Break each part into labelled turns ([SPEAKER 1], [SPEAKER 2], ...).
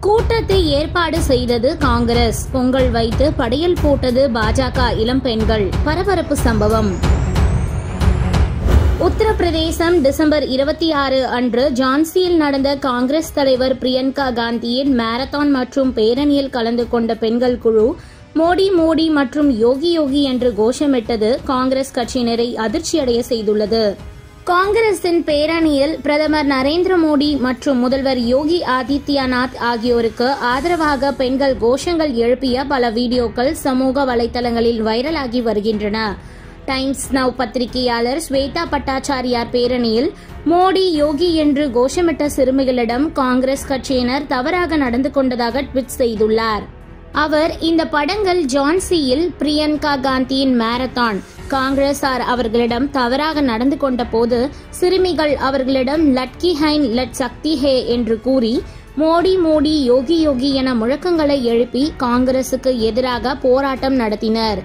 [SPEAKER 1] கூட்டத்தை ஏற்பாடு செய்தது காங்கிரஸ் பொங்கல் வைத்து படையல் போட்டது பாஜக இளம் பெண்கள் பரபரப்பு சம்பவம் உத்தரப்பிரதேசம் டிசம்பர் இருபத்தி ஆறு அன்று ஜான்சியில் நடந்த காங்கிரஸ் தலைவர் பிரியங்கா காந்தியின் மாரத்தான் மற்றும் பேரணியில் கலந்து கொண்ட பெண்கள் குழு மோடி மோடி மற்றும் யோகி யோகி என்று கோஷமிட்டது காங்கிரஸ் கட்சியினரை அதிர்ச்சியடைய செய்துள்ளது காங்கிரசின் பேரணியில் பிரதமர் நரேந்திர மோடி மற்றும் முதல்வர் யோகி ஆதித்யநாத் ஆகியோருக்கு ஆதரவாக பெண்கள் கோஷங்கள் எழுப்பிய பல வீடியோக்கள் சமூக வலைதளங்களில் வைரலாகி வருகின்றன டைம்ஸ் நவ் பத்திரிகையாளர் ஸ்வேதா பட்டாச்சாரியார் பேரணியில் மோடி யோகி என்று கோஷமிட்ட சிறுமிகளிடம் காங்கிரஸ் கட்சியினர் தவறாக நடந்து கொண்டதாக ட்வீட் செய்துள்ளார் அவர் இந்த படங்கள் ஜான்சியில் பிரியங்கா காந்தியின் மாரத்தான் காங்கிரசார் அவர்களிடம் தவறாக நடந்து கொண்ட போது சிறுமிகள் அவர்களிடம் லட்கி ஹைன் லட் சக்தி ஹே என்று கூறி மோடி மோடி யோகி யோகி என முழக்கங்களை எழுப்பி காங்கிரசுக்கு எதிராக போராட்டம் நடத்தினர்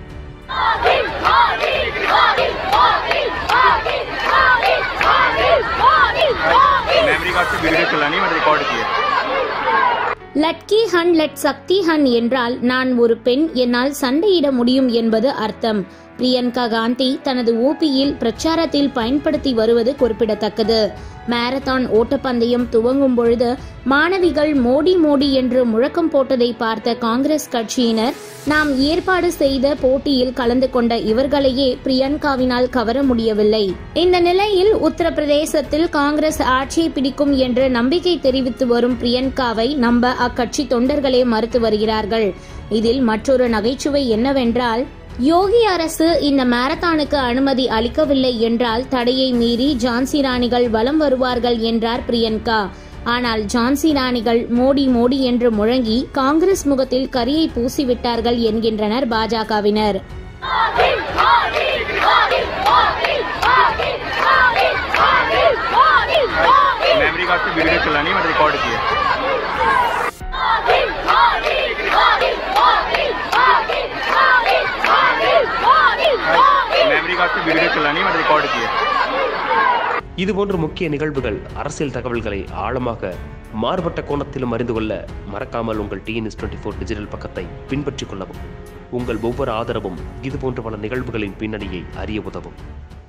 [SPEAKER 2] मेमोरी कार्ड से वीडियो चलानी मैंने रिकॉर्ड किया
[SPEAKER 1] லட்கி ஹன் லட் சக்தி ஹன் என்றால் நான் ஒரு பெண் என்னால் சண்டையிட முடியும் என்பது அர்த்தம் பிரியங்கா காந்தி தனது ஊபியில் பிரச்சாரத்தில் பயன்படுத்தி வருவது குறிப்பிடத்தக்கது மாரத்தான் ஓட்டப்பந்தயம் துவங்கும் பொழுது மாணவிகள் மோடி மோடி என்று முழக்கம் போட்டதை பார்த்த காங்கிரஸ் கட்சியினர் நாம் ஏற்பாடு செய்த போட்டியில் கலந்து கொண்ட இவர்களையே பிரியங்காவினால் கவர முடியவில்லை இந்த நிலையில் உத்தரப்பிரதேசத்தில் காங்கிரஸ் ஆட்சியை பிடிக்கும் என்று நம்பிக்கை தெரிவித்து வரும் பிரியங்காவை நம்ப அக்கட்சி தொண்டர்களே மறுத்து வருகிறார்கள் இதில் மற்றொரு நகைச்சுவை என்னவென்றால் யோகி அரசு இந்த மாரத்தானுக்கு அனுமதி அளிக்கவில்லை என்றால் தடையை மீறி ஜான்சி ராணிகள் வலம் வருவார்கள் என்றார் பிரியங்கா ஆனால் ஜான்சி ராணிகள் மோடி மோடி என்று முழங்கி காங்கிரஸ் முகத்தில் கரியை பூசிவிட்டார்கள் என்கின்றனர் பாஜகவினர்
[SPEAKER 2] मेमोरी कार्ड से वीडियो चलानी मैंने रिकॉर्ड किया मेमोरी कार्ड से वीडियो चलानी मैंने रिकॉर्ड किया
[SPEAKER 3] இதுபோன்ற முக்கிய நிகழ்வுகள் அரசியல் தகவல்களை ஆழமாக மாறுபட்ட கோணத்திலும் அறிந்து கொள்ள மறக்காமல் உங்கள் டிஎன்எஸ் டுவெண்ட்டி ஃபோர் டிஜிட்டல் பக்கத்தை பின்பற்றிக் கொள்ளவும் உங்கள் ஒவ்வொரு ஆதரவும் இதுபோன்ற பல நிகழ்வுகளின் பின்னணியை அறிய உதவும்